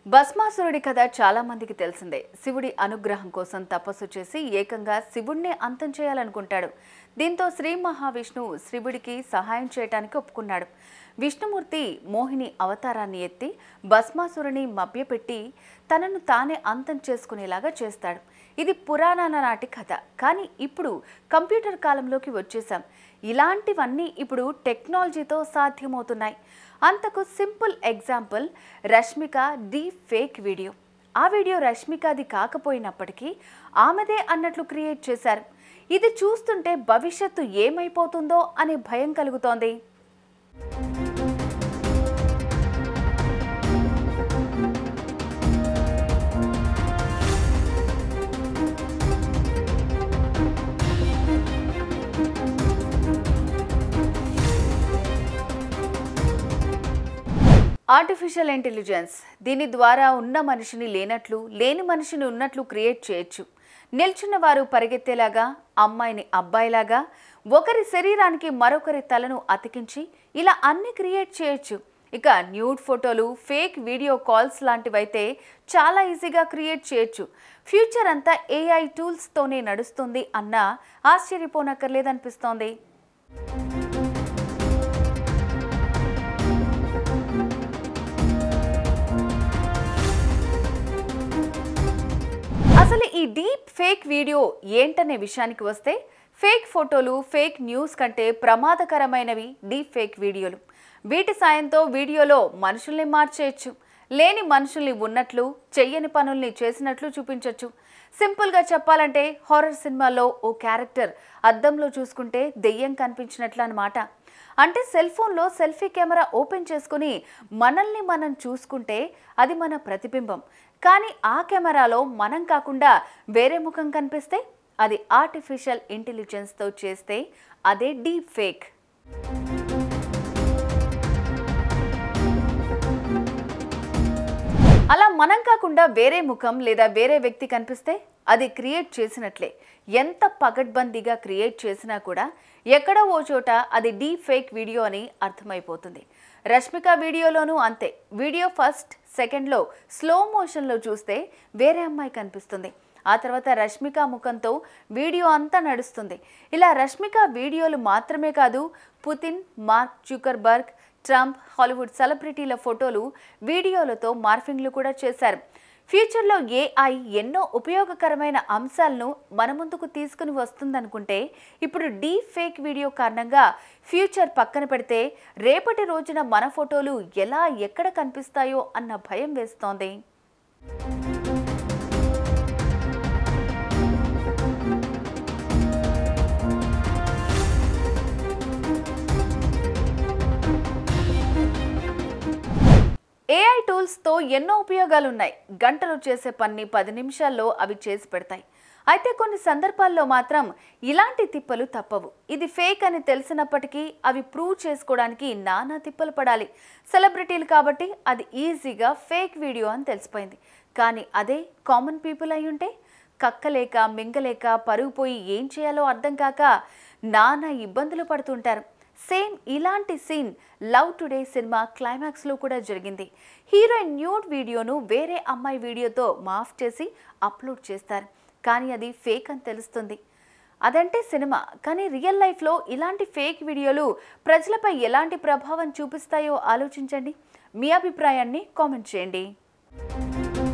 భస్మాసురుడి కథ చాలా మందికి తెలిసిందే శివుడి అనుగ్రహం కోసం తపస్సు చేసి ఏకంగా శివుణ్ణే అంతం చేయాలనుకుంటాడు దీంతో శ్రీ మహావిష్ణువు శివుడికి సహాయం చేయటానికి ఒప్పుకున్నాడు విష్ణుమూర్తి మోహిని అవతారాన్ని ఎత్తి భస్మాసురుని మభ్యపెట్టి తనను తానే అంతం చేసుకునేలాగా చేస్తాడు ఇది పురాణాల నాటి కథ కానీ ఇప్పుడు కంప్యూటర్ కాలంలోకి వచ్చేసాం ఇలాంటివన్నీ ఇప్పుడు టెక్నాలజీతో సాధ్యమవుతున్నాయి అంతకు simple example Rashmika deep fake video ఆ వీడియో రష్మికది కాకపోయినప్పటికీ ఆమెదే అన్నట్లు క్రియేట్ చేశారు ఇది చూస్తుంటే భవిష్యత్తు ఏమైపోతుందో అనే భయం కలుగుతోంది ఆర్టిఫిషియల్ ఇంటెలిజెన్స్ దీని ద్వారా ఉన్న మనిషిని లేనట్లు లేని మనిషిని ఉన్నట్లు క్రియేట్ చేయొచ్చు నిల్చున్న వారు పరిగెత్తేలాగా అమ్మాయిని అబ్బాయిలాగా ఒకరి శరీరానికి మరొకరి తలను అతికించి ఇలా అన్ని క్రియేట్ చేయొచ్చు ఇక న్యూడ్ ఫోటోలు ఫేక్ వీడియో కాల్స్ లాంటివైతే చాలా ఈజీగా క్రియేట్ చేయొచ్చు ఫ్యూచర్ అంతా ఏఐ టూల్స్తోనే నడుస్తుంది అన్న ఆశ్చర్యపోనక్కర్లేదనిపిస్తోంది అసలు ఈ డీప్ ఫేక్ వీడియో ఏంటనే విషయానికి వస్తే ఫేక్ ఫోటోలు ఫేక్ న్యూస్ కంటే ప్రమాదకరమైనవి డీప్ ఫేక్ వీడియోలు వీటి సాయంతో వీడియోలో మనుషుల్ని మార్చేయచ్చు లేని మనుషుల్ని ఉన్నట్లు చెయ్యని పనుల్ని చేసినట్లు చూపించవచ్చు సింపుల్గా చెప్పాలంటే హారర్ సినిమాలో ఓ క్యారెక్టర్ అద్దంలో చూసుకుంటే దెయ్యం కనిపించినట్లు అన్నమాట అంటే సెల్ ఫోన్లో సెల్ఫీ కెమెరా ఓపెన్ చేసుకుని మనల్ని మనం చూసుకుంటే అది మన ప్రతిబింబం కానీ ఆ కెమెరాలో మనం కాకుండా వేరే ముఖం కనిపిస్తే అది ఆర్టిఫిషియల్ ఇంటెలిజెన్స్తో చేస్తే అదే డీప్ ఫేక్ అలా మనం కాకుండా వేరే ముఖం లేదా వేరే వ్యక్తి కనిపిస్తే అది క్రియేట్ చేసినట్లే ఎంత పగడ్బందీగా క్రియేట్ చేసినా కూడా ఎక్కడో ఓ చోట అది డీప్ ఫేక్ వీడియో అని అర్థమైపోతుంది రష్మిక వీడియోలోనూ అంతే వీడియో ఫస్ట్ సెకండ్లో స్లో మోషన్లో చూస్తే వేరే అమ్మాయి కనిపిస్తుంది ఆ తర్వాత రష్మిక ముఖంతో వీడియో అంతా నడుస్తుంది ఇలా రష్మిక వీడియోలు మాత్రమే కాదు Putin Mark Zuckerberg Trump Hollywood సెలబ్రిటీల ఫోటోలు వీడియోలతో మార్ఫింగ్లు కూడా చేశారు ఫ్యూచర్లో ఏఐ ఎన్నో ఉపయోగకరమైన అంశాలను మన ముందుకు తీసుకుని వస్తుందనుకుంటే ఇప్పుడు డీప్ ఫేక్ వీడియో కారణంగా ఫ్యూచర్ పక్కన పెడితే రేపటి రోజున మన ఫోటోలు ఎలా ఎక్కడ కనిపిస్తాయో అన్న భయం వేస్తోంది ఏఐ టూల్స్తో ఎన్నో ఉపయోగాలు ఉన్నాయి గంటలు చేసే పని పది నిమిషాల్లో అవి చేసి పెడతాయి అయితే కొన్ని సందర్భాల్లో మాత్రం ఇలాంటి తిప్పలు తప్పవు ఇది ఫేక్ అని తెలిసినప్పటికీ అవి ప్రూవ్ చేసుకోవడానికి నానా తిప్పలు పడాలి సెలబ్రిటీలు కాబట్టి అది ఈజీగా ఫేక్ వీడియో అని తెలిసిపోయింది కానీ అదే కామన్ పీపుల్ అయి ఉంటే కక్కలేక మింగలేక పరుగు పోయి ఏం చేయాలో అర్థం కాక నానా ఇబ్బందులు పడుతుంటారు సేమ్ ఇలాంటి సీన్ లవ్ టుడే సినిమా క్లైమాక్స్లో కూడా జరిగింది హీరోయిన్ న్యూడ్ వీడియోను వేరే అమ్మాయి వీడియోతో మాఫ్ చేసి అప్లోడ్ చేస్తారు కానీ అది ఫేక్ అని తెలుస్తుంది అదంటే సినిమా కానీ రియల్ లైఫ్లో ఇలాంటి ఫేక్ వీడియోలు ప్రజలపై ఎలాంటి ప్రభావం చూపిస్తాయో ఆలోచించండి మీ అభిప్రాయాన్ని కామెంట్ చేయండి